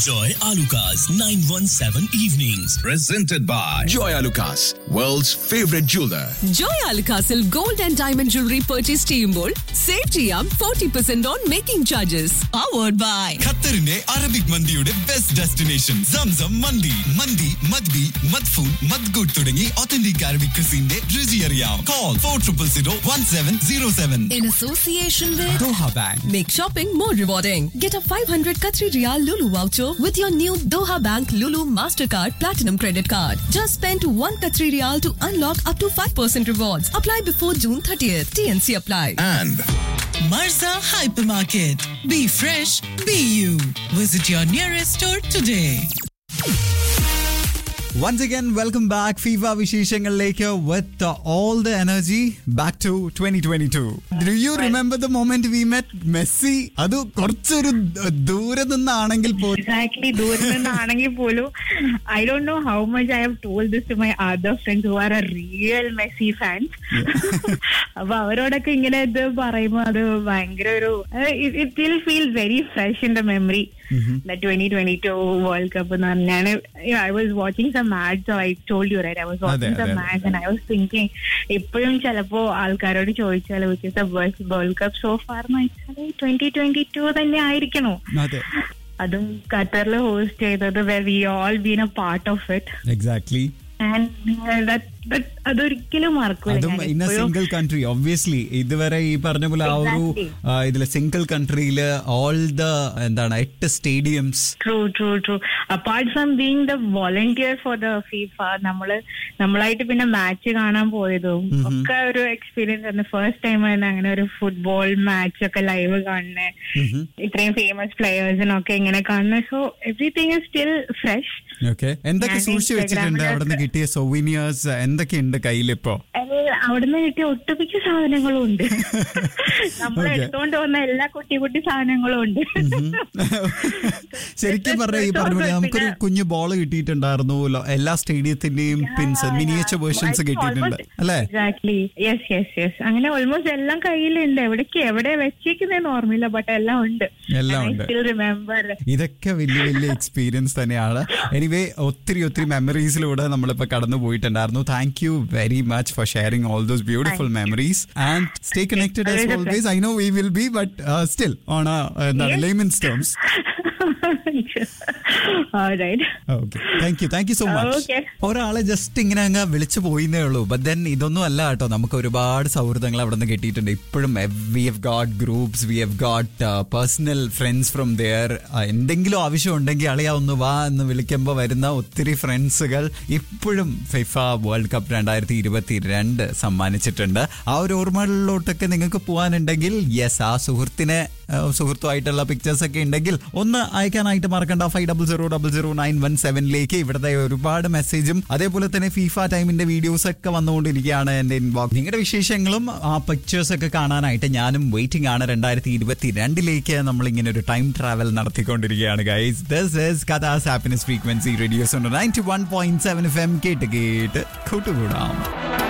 Enjoy Alucard's 917 evenings. Presented by Joy Lucas, world's favorite jeweler. Joy അൽക്കാസിൽ gold and diamond jewellery purchase ചെയ്യുമ്പോൾ save ചെയ്യാം forty percent on making charges powered by ഖത്തറിന്റെ Arabic മന്തിയുടെ best destination Zamzam മന്തി മന്തി മദ്ബി മദ്ഫൂൺ മദ്ഗുഡ് തുടങ്ങി ഒത്തന്റിക് അറബിക് ക്രിസിന്റെ രുചി അറിയാം call four triple zero one seven zero seven In association with Doha bank Make shopping more rewarding. Get a 500 Qatari Riyal Lulu voucher with your new Doha Bank Lulu Mastercard Platinum Credit Card. Just spend 1 Qatari Riyal to unlock up to 5% rewards. Apply before June 30th. TNC apply. And Marza Hypermarket. Be fresh, be you. Visit your nearest store today. Once again, welcome back. FIFA വിശേഷങ്ങളിലേക്ക് with uh, all the energy back to 2022. Do you remember the moment we met Messi? അത് കുറച്ചൊരു the- ദൂരെ നിന്നാണെങ്കിൽ പോലും exactly ദൂരം നിന്നാണെങ്കിൽ പോലും I don't know how much I have told this to my other friends who are a real Messi fans അപ്പൊ അവരോടൊക്കെ ഇങ്ങനെ ഇത് പറയുമ്പോൾ അത് ഭയങ്കര ഒരു it will feel very fresh in the memory twenty twenty two world cup എന്ന് പറഞ്ഞാൽ I was watching some match I told you right I was അതെ, വാച്ചിങ് സം അതെ, match and I was thinking ഇപ്പോഴും ചിലപ്പോ ആൾക്കാരോട് ചോദിച്ചാൽ which is the world world cup so far എന്ന് വെച്ചാൽ ട്വന്റി ട്വന്റി ടു തന്നെ ആയിരിക്കണോ അതെ അതും ഖത്തറിൽ ഹോസ്റ്റ് ചെയ്തത് where we all been a part of it exactly and അതൊരിക്കലും മറക്കൂല അതും ഞാൻ ഇൻ എ എപ്പോഴും. സിംഗിൾ കൺട്രി ഒബ്വിയസ്ലി ഇതുവരെ ഈ പറഞ്ഞ പോലെ ആ ഒരു Exactly. ആ, ഇതിലെ സിംഗിൾ കൺട്രിയില് ഓൾ ദ എന്താണ് എട്ട് stadiums True, true, true. Apart from being the volunteer for the FIFA, നമ്മള് നമ്മളായിട്ട് പിന്നെ മാച്ച് കാണാൻ പോയതും ഒക്കെ ഒരു എക്സ്പീരിയൻസ് ആയിരുന്നു ഫസ്റ്റ് ടൈം ആയിരുന്നു അങ്ങനെ ഒരു ഫുട്ബോൾ മാച്ച് ഒക്കെ ലൈവ് കാണുന്നത് ഇത്രയും ഫേമസ് പ്ലെയേഴ്സിനൊക്കെ ഇങ്ങനെ കാണുന്നത് so everything is still fresh okay എന്തൊക്കെ ഞാൻ സൂക്ഷിച്ചു വെച്ചിട്ടുണ്ട് Instagram-ലൊക്കെ- അവിടെ നിന്ന് കിട്ടിയ സൊവീനിയേഴ്സ് എന്തൊക്കെയുണ്ട് കയ്യിലിപ്പോ അവിടുന്ന് കിട്ടിയ ഒട്ടുമിക്ക സാധനങ്ങളും ഉണ്ട് നമ്മൾ Okay. എടുത്തോണ്ട് വന്ന എല്ലാ കുട്ടി കുട്ടി സാധനങ്ങളും ഉണ്ട് ശരിക്കും പറഞ്ഞ ഈ പറഞ്ഞ പോലെ നമുക്കൊരു കുഞ്ഞു ബോൾ കിട്ടിയിട്ടുണ്ടായിരുന്നു ലോ- എല്ലാ സ്റ്റേഡിയത്തിന്റെയും പിൻസ് മിനിയേച്ചർ വേർഷൻസ് കിട്ടിയിട്ടുണ്ട് അല്ലേ എക്സാക്ട്ലി യെസ് യെസ് യെസ് അങ്ങനെ ഓൾമോസ്റ്റ് എല്ലാം കയ്യിലുണ്ട് എവിടേക്ക് എവിടെ വെച്ചേക്കുന്നതെന്ന് ഓർമ്മയില്ല ബട്ട് എല്ലാം ഉണ്ട് എല്ലാം ഉണ്ട്. സ്റ്റിൽ റിമെമ്പർ ഇതൊക്കെ വലിയ വലിയ എക്സ്പീരിയൻസ് തന്നെയാണ് എനിവേ ഒത്തിരി ഒത്തിരി മെമ്മറീസിലൂടെ നമ്മളിപ്പോ കടന്നു പോയിട്ടുണ്ടായിരുന്നു thank you very much for sharing all those beautiful memories and stay connected as Always a always I know we will be but still on എന്താണ് layman's terms right okay thank you thank you so much Okay. ഒരാളെ just ഇങ്ങനെ അങ്ങ് വിളിച്ചു പോയിന്നേ ഉള്ളൂ but then ഇതൊന്നും അല്ല കേട്ടോ നമുക്ക് ഒരുപാട് സൗഹൃദങ്ങൾ അവിടെ നിന്ന് കിട്ടിയിട്ടുണ്ട് ഇപ്പോഴും we have got groups we have got personal friends from there എന്തെങ്കിലും ആവശ്യം ഉണ്ടെങ്കിൽ അളിയാ ഒന്ന് വാ എന്ന് വിളിക്കുമ്പോൾ വരുന്ന ഒത്തിരി ഫ്രണ്ട്സുകൾ ഇപ്പോഴും ഫിഫ വേൾഡ് കപ്പ് രണ്ടായിരത്തി ഇരുപത്തി രണ്ട് സമ്മാനിച്ചിട്ടുണ്ട് ആ ഒരു ഓർമ്മകളിലോട്ടൊക്കെ നിങ്ങൾക്ക് പോകാനുണ്ടെങ്കിൽ യെസ് ആ സുഹൃത്തിനെ ആ, സുഹൃത്തുമായിട്ടുള്ള പിക്ചേഴ്സ് ഒക്കെ ഉണ്ടെങ്കിൽ ഒന്ന് അയക്കാനായിട്ട് മറക്കണ്ട five double zero double zero nine one സെവനിലേക്ക് ഇവിടുത്തെ ഒരുപാട് മെസ്സേജും അതേപോലെ തന്നെ ഫിഫ ടൈമിന്റെ വീഡിയോസ് ഒക്കെ വന്നുകൊണ്ടിരിക്കുകയാണ് എന്റെ ഇൻബോക്സ് നിങ്ങളുടെ വിശേഷങ്ങളും ആ പിക്ചേഴ്സ് ഒക്കെ കാണാനായിട്ട് ഞാനും വെയിറ്റിംഗ് ആണ് രണ്ടായിരത്തി ഇരുപത്തി രണ്ടിലേക്ക് നമ്മൾ ഇങ്ങനെ ഒരു ടൈം ട്രാവൽ നടത്തിക്കൊണ്ടിരിക്കുകയാണ് ഗൈസ് ദിസ് ഇസ് കഥാസ് happiness frequency radio's ninety one point seven F M കേട്ട് കേട്ട് കൂട്ടുകൂടാം